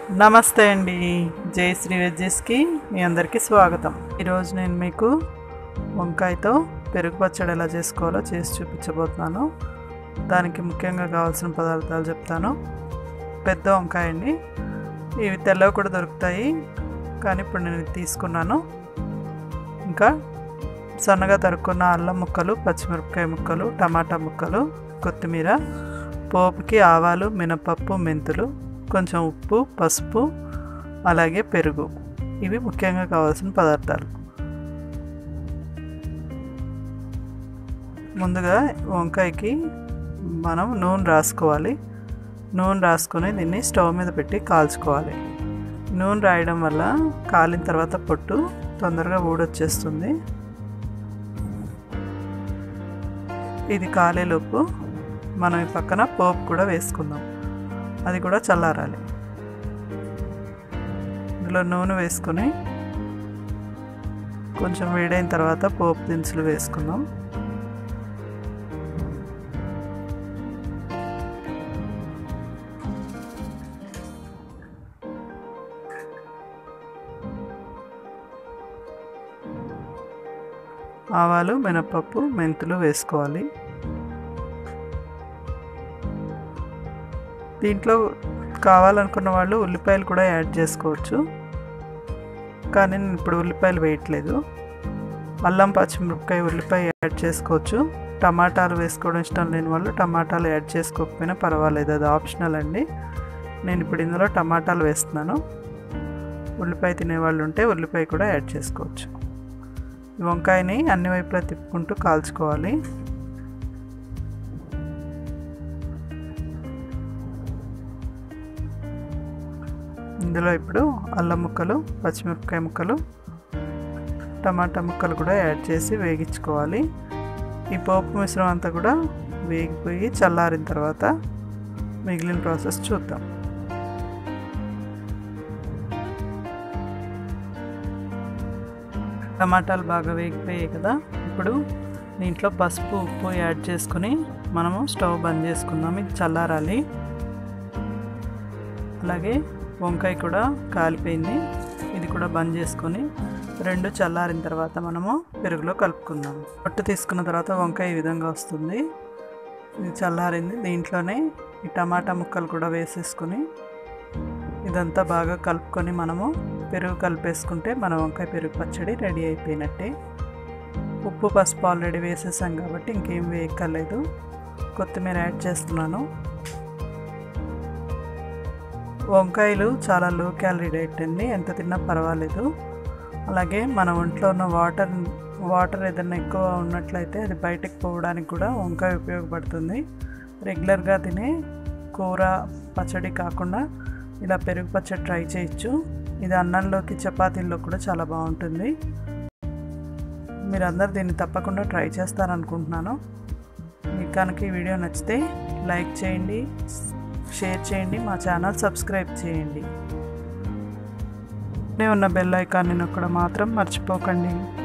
నమస్తే అండి జై శ్రీ వెజ్జెస్కి మీ అందరికీ స్వాగతం ఈరోజు నేను మీకు వంకాయతో పెరుగు పచ్చడి ఎలా చేసుకోవాలో చేసి చూపించబోతున్నాను దానికి ముఖ్యంగా కావాల్సిన పదార్థాలు చెప్తాను పెద్ద వంకాయ అండి ఇవి తెల్లవి కూడా దొరుకుతాయి కానీ ఇప్పుడు నేను ఇది తీసుకున్నాను ఇంకా సన్నగా తరుక్కున్న అల్లం ముక్కలు పచ్చిమిరపకాయ ముక్కలు టమాటా ముక్కలు కొత్తిమీర పోపుకి ఆవాలు మినపప్పు మెంతులు కొంచెం ఉప్పు పసుపు అలాగే పెరుగు ఇవి ముఖ్యంగా కావాల్సిన పదార్థాలు ముందుగా వంకాయకి మనం నూనె రాసుకోవాలి నూనె రాసుకొని దీన్ని స్టవ్ మీద పెట్టి కాల్చుకోవాలి నూనె రాయడం వల్ల కాలిన తర్వాత పొట్టు తొందరగా ఊడొచ్చేస్తుంది ఇది కాలేలోపు మనం ఈ పక్కన పోపు కూడా వేసుకుందాం అది కూడా చల్లారాలి ఇందులో నూనె వేసుకొని కొంచెం వేడైన తర్వాత పోపు దినుసులు వేసుకుందాం ఆవాలు మినపప్పు మెంతులు వేసుకోవాలి దీంట్లో కావాలనుకున్న వాళ్ళు ఉల్లిపాయలు కూడా యాడ్ చేసుకోవచ్చు కానీ నేను ఇప్పుడు ఉల్లిపాయలు వేయట్లేదు అల్లం పచ్చిమిరపకాయ ఉల్లిపాయ యాడ్ చేసుకోవచ్చు టమాటాలు వేసుకోవడం ఇష్టం లేని వాళ్ళు టమాటాలు యాడ్ చేసుకోకపోయినా పర్వాలేదు అది ఆప్షనల్ అండి నేను ఇప్పుడు ఇందులో టమాటాలు వేస్తున్నాను ఉల్లిపాయ తినేవాళ్ళు ఉంటే ఉల్లిపాయ కూడా యాడ్ చేసుకోవచ్చు ఈ వంకాయని అన్ని వైపులా తిప్పుకుంటూ కాల్చుకోవాలి ఇందులో ఇప్పుడు అల్లం ముక్కలు పచ్చిమిరపకాయ ముక్కలు టమాటా ముక్కలు కూడా యాడ్ చేసి వేగించుకోవాలి ఈ పోపు మిశ్రమం అంతా కూడా వేగిపోయి చల్లారిన తర్వాత మిగిలిన ప్రాసెస్ చూద్దాం టమాటాలు బాగా వేగిపోయాయి కదా ఇప్పుడు దీంట్లో పసుపు ఉప్పు యాడ్ చేసుకుని మనము స్టవ్ బంద్ చేసుకుందాం ఇది చల్లారాలి అలాగే వంకాయ కూడా కాలిపోయింది ఇది కూడా బంద్ చేసుకొని రెండు చల్లారిన తర్వాత మనము పెరుగులో కలుపుకుందాం పొట్టు తీసుకున్న తర్వాత వంకాయ ఈ విధంగా వస్తుంది ఇది చల్లారింది దీంట్లోనే ఈ టమాటా ముక్కలు కూడా వేసేసుకొని ఇదంతా బాగా కలుపుకొని మనము పెరుగు కలిపేసుకుంటే మన వంకాయ పెరుగు పచ్చడి రెడీ అయిపోయినట్టే ఉప్పు పసుపు ఆల్రెడీ వేసేసాం కాబట్టి ఇంకేం వేయక్కర్లేదు కొత్తిమీర యాడ్ చేస్తున్నాను వంకాయలు చాలా లో క్యాలరీ డైట్ అండి ఎంత తిన్నా పర్వాలేదు అలాగే మన ఒంట్లో ఉన్న వాటర్ వాటర్ ఏదైనా ఎక్కువ ఉన్నట్లయితే అది బయటకు పోవడానికి కూడా వంకాయ ఉపయోగపడుతుంది రెగ్యులర్గా తినే కూర పచ్చడి కాకుండా ఇలా పెరుగు పచ్చడి ట్రై చేయొచ్చు ఇది అన్నంలోకి చపాతీల్లో కూడా చాలా బాగుంటుంది మీరు అందరు దీన్ని తప్పకుండా ట్రై చేస్తారనుకుంటున్నాను మీకు కనుక ఈ వీడియో నచ్చితే లైక్ చేయండి షేర్ చేయండి మా ఛానల్ సబ్స్క్రైబ్ చేయండి ఉన్న బెల్ ఐకాన్ని నొక్కడం మాత్రం మర్చిపోకండి